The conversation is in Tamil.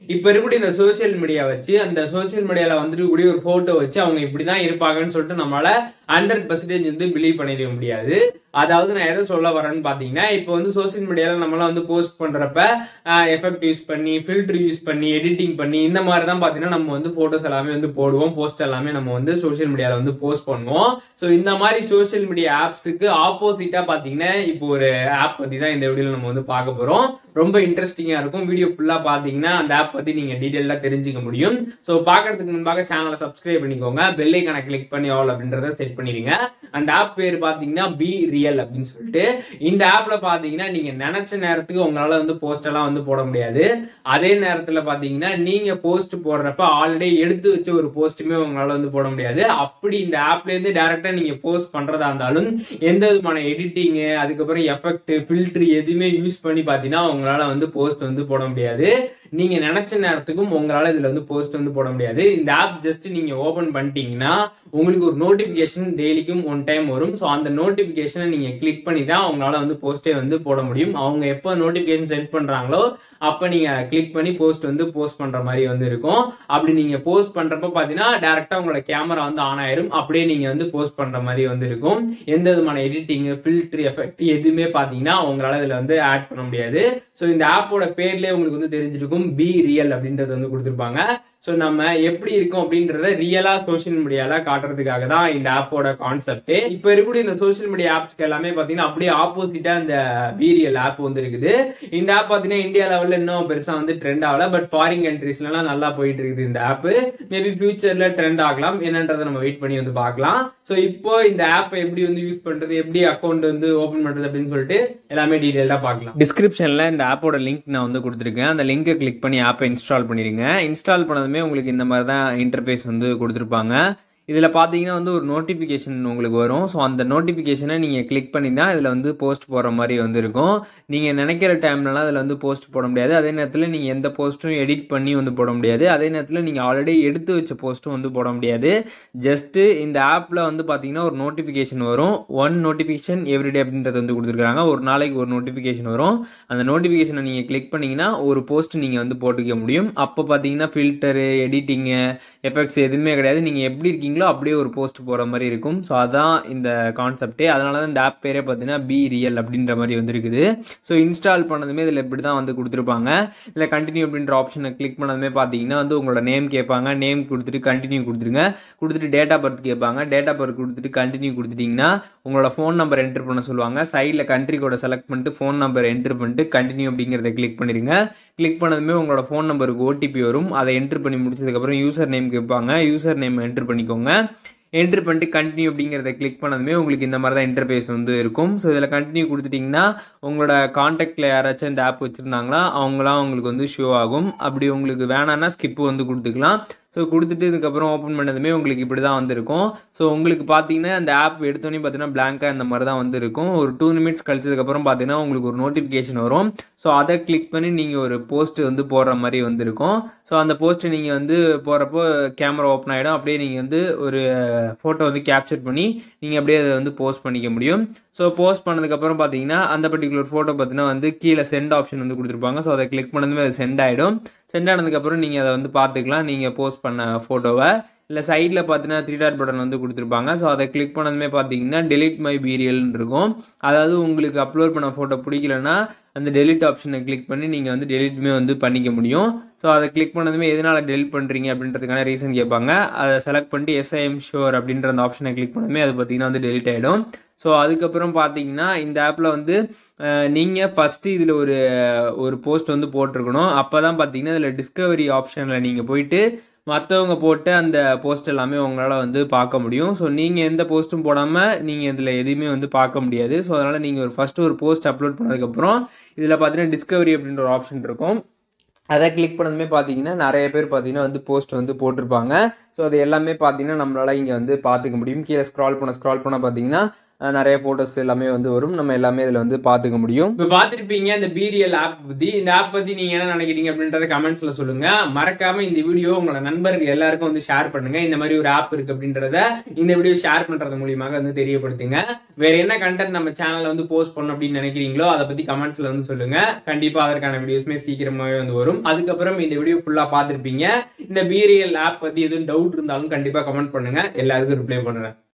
இப்போ இருக்கக்கூடிய இந்த சோஷியல் மீடியா வச்சு அந்த சோஷியல் மீடியாவில் வந்துட்டு கூடிய ஒரு ஃபோட்டோ வச்சு அவங்க இப்படி தான் இருப்பாங்கன்னு சொல்லிட்டு நம்மளால ஹண்ட்ரட் பர்சன்டேஜ் வந்து பிலீவ் பண்ணிட முடியாது அதாவது நான் எதை சொல்ல வரேன்னு பார்த்தீங்கன்னா இப்போ வந்து சோஷியல் மீடியாவில் நம்மளாம் வந்து போஸ்ட் பண்ணுறப்ப எஃபெக்ட் யூஸ் பண்ணி ஃபில்டர் யூஸ் பண்ணி எடிட்டிங் பண்ணி இந்த மாதிரி தான் பார்த்தீங்கன்னா நம்ம வந்து ஃபோட்டோஸ் எல்லாமே வந்து போடுவோம் போஸ்ட் எல்லாமே நம்ம வந்து சோஷியல் மீடியாவில் வந்து போஸ்ட் பண்ணுவோம் ஸோ இந்த மாதிரி சோஷியல் மீடியா ஆப்ஸுக்கு ஆப்போசிட்டாக பார்த்தீங்கன்னா இப்போ ஒரு ஆப் பற்றி தான் இந்த வீடியோவில் நம்ம வந்து பார்க்க போகிறோம் ரொம்ப இன்ட்ரெஸ்டிங்காக இருக்கும் வீடியோ ஃபுல்லாக பார்த்தீங்கன்னா அந்த ஆப் பற்றி நீங்கள் டீட்டெயிலாக தெரிஞ்சுக்க முடியும் ஸோ பார்க்கறதுக்கு முன்பாக சேனலை சப்ஸ்கிரைப் பண்ணிக்கோங்க பெல் ஐக்கானை கிளிக் பண்ணி ஆல் அப்படின்றத செட் பண்ணிடுங்க அந்த ஆப் பேர் பார்த்தீங்கன்னா பி ரியல் அப்படின்னு சொல்லிட்டு இந்த ஆப்ல பார்த்தீங்கன்னா நீங்கள் நினச்ச நேரத்துக்கு உங்களால் வந்து போஸ்ட் எல்லாம் வந்து போட முடியாது அதே நேரத்தில் பார்த்தீங்கன்னா நீங்கள் போஸ்ட் போடுறப்ப ஆல்ரெடி எடுத்து வச்ச ஒரு போஸ்ட்டுமே உங்களால் வந்து போட முடியாது அப்படி இந்த ஆப்லேருந்து டேரெக்டாக நீங்கள் போஸ்ட் பண்ணுறதா இருந்தாலும் எந்த விதமான எடிட்டிங்கு அதுக்கப்புறம் எஃபெக்ட் ஃபில்டர் எதுவுமே யூஸ் பண்ணி பார்த்தீங்கன்னா உங்களால் வந்து போஸ்ட் வந்து போட முடியாது நீங்க நினைச்ச நேரத்துக்கும் உங்களால இதுல வந்து போஸ்ட் வந்து போட முடியாது இந்த ஆப் ஜஸ்ட் நீங்க ஓபன் பண்ணிட்டீங்கன்னா உங்களுக்கு ஒரு நோட்டிபிகேஷன் டெய்லிக்கும் ஒன் டைம் வரும் ஸோ அந்த நோட்டிபிகேஷனை நீங்க கிளிக் பண்ணி தான் உங்களால வந்து போஸ்டே வந்து போட முடியும் அவங்க எப்போ நோட்டிபிகேஷன் சென்ட் பண்றாங்களோ அப்போ நீங்க கிளிக் பண்ணி போஸ்ட் வந்து போஸ்ட் பண்ற மாதிரி வந்து இருக்கும் அப்படி நீங்க போஸ்ட் பண்றப்ப பாத்தீங்கன்னா டேரக்டா உங்களோட கேமரா வந்து ஆன் ஆயிரும் அப்படியே நீங்க வந்து போஸ்ட் பண்ற மாதிரி வந்து இருக்கும் எந்த விதமான எடிட்டிங் ஃபில்டர் எஃபெக்ட் எதுவுமே பாத்தீங்கன்னா உங்களால இதுல வந்து ஆட் பண்ண முடியாது ஸோ இந்த ஆப்போட பேர்லயே உங்களுக்கு வந்து தெரிஞ்சிருக்கும் பி ரியல் அப்படின்றது வந்து கொடுத்துருப்பாங்க ஸோ நம்ம எப்படி இருக்கோம் அப்படின்றத ரியலா சோஷியல் மீடியால காட்டுறதுக்காக தான் இந்த ஆப்போட கான்செப்ட் இப்போ இருக்கக்கூடிய இந்த சோஷியல் மீடியா ஆப்ஸ்க்கு எல்லாமே பார்த்தீங்கன்னா அப்படியே ஆப்போசிட்டா இந்த வீரியல் ஆப் வந்து இருக்குது இந்த ஆப் பார்த்தீங்கன்னா இந்தியா லெவலில் இன்னும் பெருசா வந்து ட்ரெண்ட் ஆகல பட் ஃபாரின் கண்ட்ரீஸ்லாம் நல்லா போயிட்டு இருக்குது இந்த ஆப் மேபி ஃபியூச்சர்ல ட்ரெண்ட் ஆகலாம் என்னன்றதை நம்ம வெயிட் பண்ணி வந்து பார்க்கலாம் ஸோ இப்போ இந்த ஆப்பை எப்படி வந்து யூஸ் பண்றது எப்படி அக்கௌண்ட் வந்து ஓப்பன் பண்றது அப்படின்னு சொல்லிட்டு எல்லாமே டீடைல்டாக பார்க்கலாம் டிஸ்கிரிப்ஷன்ல இந்த ஆப்போட லிங்க் நான் வந்து கொடுத்துருக்கேன் அந்த லிங்கை கிளிக் பண்ணி ஆப்பை இன்ஸ்டால் பண்ணிடுங்க இன்ஸ்டால் பண்ணதுமே உங்களுக்கு இந்த மாதிரி தான் இன்டர்ஃபேஸ் வந்து கொடுத்துருப்பாங்க இதில் பார்த்தீங்கன்னா வந்து ஒரு நோட்டிஃபிகேஷன் உங்களுக்கு வரும் ஸோ அந்த நோட்டிஃபிகேஷனை நீங்கள் கிளிக் பண்ணி தான் இதில் வந்து போஸ்ட் போடுற மாதிரி வந்து இருக்கும் நீங்கள் நினைக்கிற டைம்லலாம் அதில் வந்து போஸ்ட் போட முடியாது அதே நேரத்தில் நீங்கள் எந்த போஸ்ட்டும் எடிட் பண்ணி வந்து போட முடியாது அதே நேரத்தில் நீங்கள் ஆல்ரெடி எடுத்து வச்ச போஸ்ட்டும் வந்து போட முடியாது ஜஸ்ட்டு இந்த ஆப்பில் வந்து பார்த்தீங்கன்னா ஒரு நோட்டிஃபிகேஷன் வரும் ஒன் நோட்டிஃபிகேஷன் எவ்ரிடே அப்படின்றது வந்து கொடுத்துருக்காங்க ஒரு நாளைக்கு ஒரு நோட்டிஃபிகேஷன் வரும் அந்த நோட்டிஃபிகேஷனை நீங்கள் கிளிக் பண்ணிங்கன்னா ஒரு போஸ்ட் நீங்கள் வந்து போட்டுக்க முடியும் அப்போ பார்த்தீங்கன்னா ஃபில்டரு எடிட்டிங்கு எஃபெக்ட்ஸ் எதுவுமே கிடையாது நீங்கள் எப்படி இருக்கீங்களோ அப்படியே ஒரு போஸ்ட் போகிற மாதிரி இருக்கும் ஸோ அதான் இந்த கான்செப்டே அதனால தான் இந்த ஆப் பேரே பார்த்தீங்கன்னா பி ரியல் அப்படின்ற மாதிரி வந்து இருக்குது ஸோ இன்ஸ்டால் பண்ணதுமே இதில் இப்படி தான் வந்து கொடுத்துருப்பாங்க இதில் கண்டினியூ அப்படின்ற ஆப்ஷனை கிளிக் பண்ணதுமே பார்த்தீங்கன்னா வந்து உங்களோட நேம் கேட்பாங்க நேம் கொடுத்துட்டு கண்டினியூ கொடுத்துருங்க கொடுத்துட்டு டேட் ஆஃப் பர்த் கேட்பாங்க டேட் ஆஃப் பர்த் கொடுத்துட்டு கண்டினியூ கொடுத்துட்டிங்கன்னா உங்களோட ஃபோன் நம்பர் என்டர் பண்ண சொல்லுவாங்க சைடில் கண்ட்ரி கோட செலக்ட் பண்ணிட்டு ஃபோன் நம்பர் என்டர் பண்ணிட்டு கண்டினியூ அப்படிங்கிறத கிளிக் பண்ணிடுங்க கிளிக் பண்ணதுமே உங்களோட ஃபோன் நம்பருக்கு ஓடிபி வரும் அதை என்ட்ரு பண்ணி முடிச்சதுக்கப்புறம் யூசர் நேம் கேட்பாங்க யூசர் நேம் என்ட்ரு பண்ணிக்கோங்க என்ட்ரு பண்ணிட்டு கண்டினியூ அப்படிங்கிறத கிளிக் பண்ணதுமே உங்களுக்கு இந்த மாதிரி தான் இன்டர்ஃபேஸ் வந்து இருக்கும் ஸோ இதில் கண்டினியூ கொடுத்துட்டிங்கன்னா உங்களோட காண்டாக்டில் யாராச்சும் இந்த ஆப் வச்சுருந்தாங்களா அவங்களாம் உங்களுக்கு வந்து ஷோ ஆகும் அப்படி உங்களுக்கு வேணான்னா ஸ்கிப்பு வந்து கொடுத்துக்கலாம் ஸோ கொடுத்துட்டு இதுக்கப்புறம் ஓப்பன் பண்ணதுமே உங்களுக்கு இப்படி தான் வந்திருக்கும் ஸோ உங்களுக்கு பார்த்தீங்கன்னா அந்த ஆப் எடுத்தோன்னே பார்த்தீங்கன்னா பிளாங்காக இந்த மாதிரி தான் வந்து இருக்கும் ஒரு டூ நிமிட்ஸ் கழிச்சதுக்கப்புறம் பார்த்தீங்கன்னா உங்களுக்கு ஒரு நோட்டிஃபிகேஷன் வரும் ஸோ அதை கிளிக் பண்ணி நீங்கள் ஒரு போஸ்ட் வந்து போடுற மாதிரி வந்திருக்கும் ஸோ அந்த போஸ்ட்டை நீங்கள் வந்து போகிறப்போ கேமரா ஓப்பன் ஆகிடும் அப்படியே நீங்கள் வந்து ஒரு ஃபோட்டோ வந்து கேப்சர் பண்ணி நீங்கள் அப்படியே அதை வந்து போஸ்ட் பண்ணிக்க முடியும் ஸோ போஸ்ட் பண்ணதுக்கப்புறம் பார்த்தீங்கன்னா அந்த பர்டிகுலர் ஃபோட்டோ பார்த்தீங்கன்னா வந்து கீழே சென்ட் ஆப்ஷன் வந்து கொடுத்துருப்பாங்க ஸோ அதை கிளிக் பண்ணதுமே அது சென்ட் ஆகிடும் சென்ட் ஆனதுக்கப்புறம் நீங்கள் அதை வந்து பார்த்துக்கலாம் நீங்கள் போஸ்ட் பண்ண ஃபோட்டோவை இல்லை சைடில் பார்த்தீங்கன்னா த்ரீ டாட் பட்டன் வந்து கொடுத்துருப்பாங்க ஸோ அதை கிளிக் பண்ணதுமே பார்த்தீங்கன்னா டெலிட் மை பீரியல்னு இருக்கும் அதாவது உங்களுக்கு அப்லோட் பண்ண ஃபோட்டோ பிடிக்கலன்னா அந்த டெலிட் ஆப்ஷனை கிளிக் பண்ணி நீங்கள் வந்து டெலிட்மே வந்து பண்ணிக்க முடியும் ஸோ அதை கிளிக் பண்ணதுமே எதனால் டெலிட் பண்ணுறீங்க அப்படின்றதுக்கான ரீசன் கேட்பாங்க அதை செலக்ட் பண்ணிட்டு எஸ்ஐஎம் ஷோர் அப்படின்ற அந்த ஆப்ஷனை கிளிக் பண்ணதுமே அது பார்த்தீங்கன்னா வந்து டெலிட் ஆகிடும் ஸோ அதுக்கப்புறம் பார்த்தீங்கன்னா இந்த ஆப்பில் வந்து நீங்கள் ஃபஸ்ட்டு இதில் ஒரு ஒரு போஸ்ட் வந்து போட்டிருக்கணும் அப்போ தான் பார்த்தீங்கன்னா இதில் டிஸ்கவரி ஆப்ஷனில் நீங்கள் போயிட்டு மற்றவங்க போட்டு அந்த போஸ்ட் எல்லாமே உங்களால் வந்து பார்க்க முடியும் ஸோ நீங்கள் எந்த போஸ்ட்டும் போடாமல் நீங்கள் இதில் எதையுமே வந்து பார்க்க முடியாது ஸோ அதனால் நீங்கள் ஒரு ஃபஸ்ட்டு ஒரு போஸ்ட் அப்லோட் பண்ணதுக்கப்புறம் இதில் பார்த்தீங்கன்னா டிஸ்கவரி அப்படின்ற ஒரு ஆப்ஷன் இருக்கும் அதை கிளிக் பண்ணதுமே பார்த்தீங்கன்னா நிறைய பேர் பார்த்தீங்கன்னா வந்து போஸ்ட் வந்து போட்டிருப்பாங்க ஸோ அது எல்லாமே பார்த்தீங்கன்னா நம்மளால இங்கே வந்து பார்த்துக்க முடியும் கீழே ஸ்க்ரால் பண்ண ஸ்க்ரால் பண்ண பார்த்தீங்கன்னா அஹ், நிறைய ஃபோட்டோஸ் எல்லாமே வந்து வரும் நம்ம எல்லாமே இதில் வந்து பார்த்துக்க முடியும் இப்ப பாத்திருப்பீங்க இந்த பீரியல் ஆப் பத்தி இந்த ஆப் பத்தி நீங்க என்ன நினைக்கிறீங்க அப்படின்றத கமெண்ட்ஸ்ல சொல்லுங்க மறக்காம இந்த வீடியோ உங்களோட நண்பர்கள் எல்லாருக்கும் வந்து ஷேர் பண்ணுங்க இந்த மாதிரி ஒரு ஆப் இருக்கு அப்படின்றத இந்த வீடியோ ஷேர் பண்றது மூலியமாக வந்து தெரியப்படுத்துங்க வேற என்ன கண்டென்ட் நம்ம சேனல்ல வந்து போஸ்ட் பண்ணணும் அப்படின்னு நினைக்கிறீங்களோ அதை பத்தி கமெண்ட்ஸ்ல வந்து சொல்லுங்க கண்டிப்பா அதற்கான வீடியோஸ்மே சீக்கிரமாவே வந்து வரும் அதுக்கப்புறம் இந்த வீடியோ ஃபுல்லா பார்த்திருப்பீங்க இந்த பீரியல் ஆப் பத்தி எதுவும் டவுட் இருந்தாலும் கண்டிப்பா கமெண்ட் பண்ணுங்க எல்லாருக்கும் ரிப்ளை பண்ணுறேன்